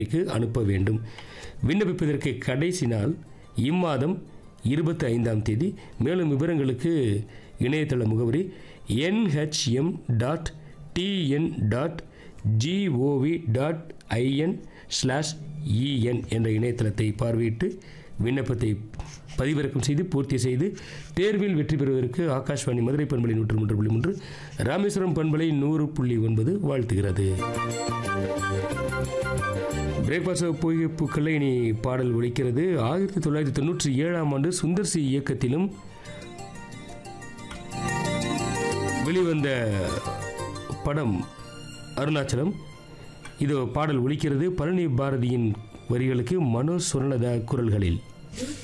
க்கு அனுப்ப வேண்டும் விண்ணப்பிப்பதற்கு கடைசி நாள் இம்மாதம் இருபத்தி ஐந்தாம் தேதி மேலும் விவரங்களுக்கு இணையதள முகவரி NHM dot TN dot GOV dot IN slash EN என்ற இணையதளத்தை பார்வையிட்டு விண்ணப்பத்தை பதிவிறக்கம் செய்து பூர்த்தி செய்து தேர்வில் வெற்றி பெறுவதற்கு ஆகாஷ்வாணி மதுரை பண்பலை நூற்று மூன்று புள்ளி மூன்று ராமேஸ்வரம் பண்பலை நூறு புள்ளி ஒன்பது வாழ்த்துகிறது பிரேக்ஃபாஸ்ட் புகைப்புக்களை இனி பாடல் ஒலிக்கிறது ஆயிரத்தி தொள்ளாயிரத்தி தொண்ணூற்றி ஏழாம் ஆண்டு சுந்தர் சி இயக்கத்திலும் வெளிவந்த படம் அருணாச்சலம் இதோ பாடல் ஒலிக்கிறது பழனி பாரதியின் வரிகளுக்கு மனோஜ் சுரலதா குரல்களில்